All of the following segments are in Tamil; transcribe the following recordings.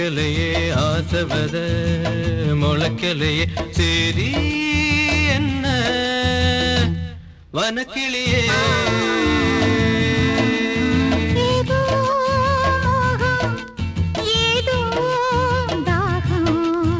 நினைக்கலையே ஆசவத முளைக்கலையே சரி என்ன வனக்கிளியே ஏதோ மோகம் ஏதோ தாகம்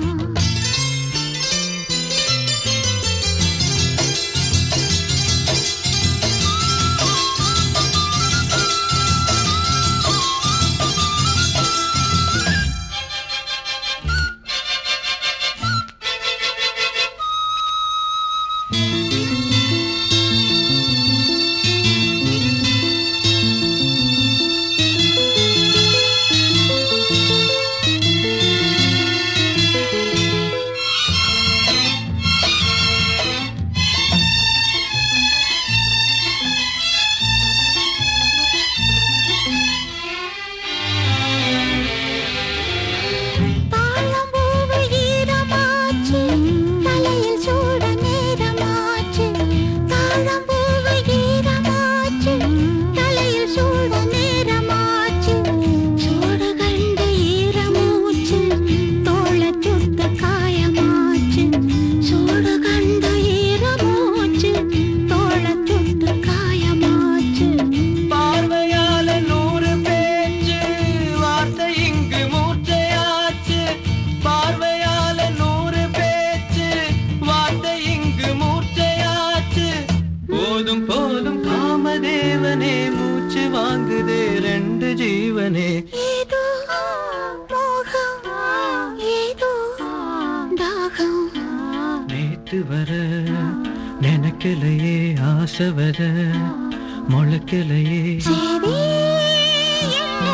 தாழம்பூவு ஈரமாச்சு தலையில் சூட நேரமாச்சு தாழம்பூவு ஈரமாச்சு தலையில் சூட நேரமாச்சு சூடு கண்டு ஈரமூச்சு தோள சுட்ட காயமாச்சு சூடு கண்டு ஈரமூச்சு தோள சுட்ட காயமாச்சு பார்வையால நூறு பேச்சு வார்த்தை இங்கு மூர்ச்சையாச்சு பார்வையால நூறு பேச்சு வார்த்தை இங்கு மூர்ச்சையாச்சு போதும் போதும் காமதேவனே மூச்சு வாங்குதே ரெண்டு ஜீவனே ஏதோ மோகம் ஏதோ தாகம் நேத்து வர நினைக்கலையே ஆசை வர முளைக்கலையே சரி என்ன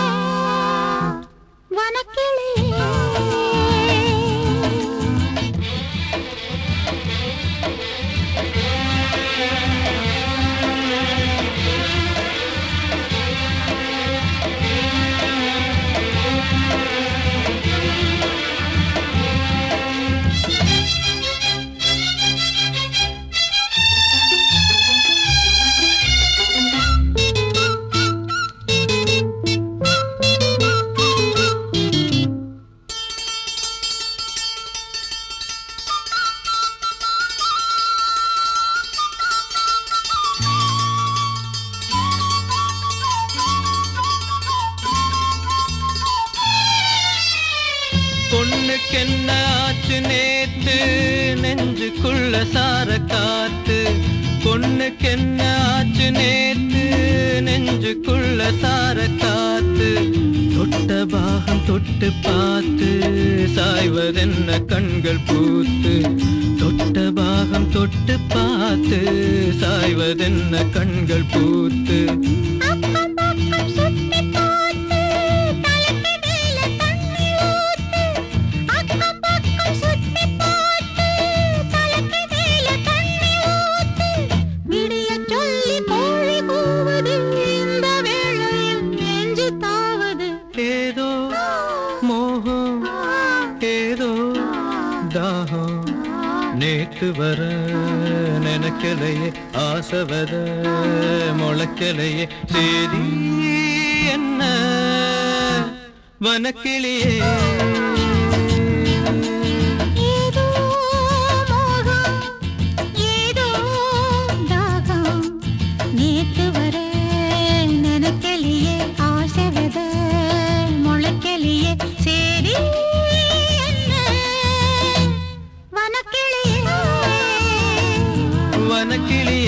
வனக்கிளியே பொண்ணுக்கு என்ன ஆச்சு நேத்து நெஞ்சுக்குள்ள சார காத்து பொண்ணுக்கு என்ன ஆச்சு நேத்து நெஞ்சுக்குள்ள சார காத்து தொட்ட பாகம் தொட்டு பார்த்து சாய்வதென்ன கண்கள் பூத்து தொட்ட பாகம் தொட்டு பார்த்து சாய்வதென்ன கண்கள் பூத்து அக்கம் பக்கம் சுத்தி பார்த்து தலைக்கு மேல தண்ணி ஊத்து அக்கம் பக்கம் சுத்தி பார்த்து தலைக்கு மேல தண்ணி ஊத்து விடிய சொல்லி கோழி கூவுது இந்த வேளையில் நெஞ்சு தாவது ஏதோ மோகம் ஏதோ தாகம் நேத்து வர நினைக்கலையே ஆசவத முளைக்கலையே சரி என்ன வனக்கிளியே ஏதோ மோகம் ஏதோ தாகம் நேத்து வர நினைக்கலையே ஆசை வித முளைக்கலையே சரி என்ன வனக்கிளியே வனக்கிளியே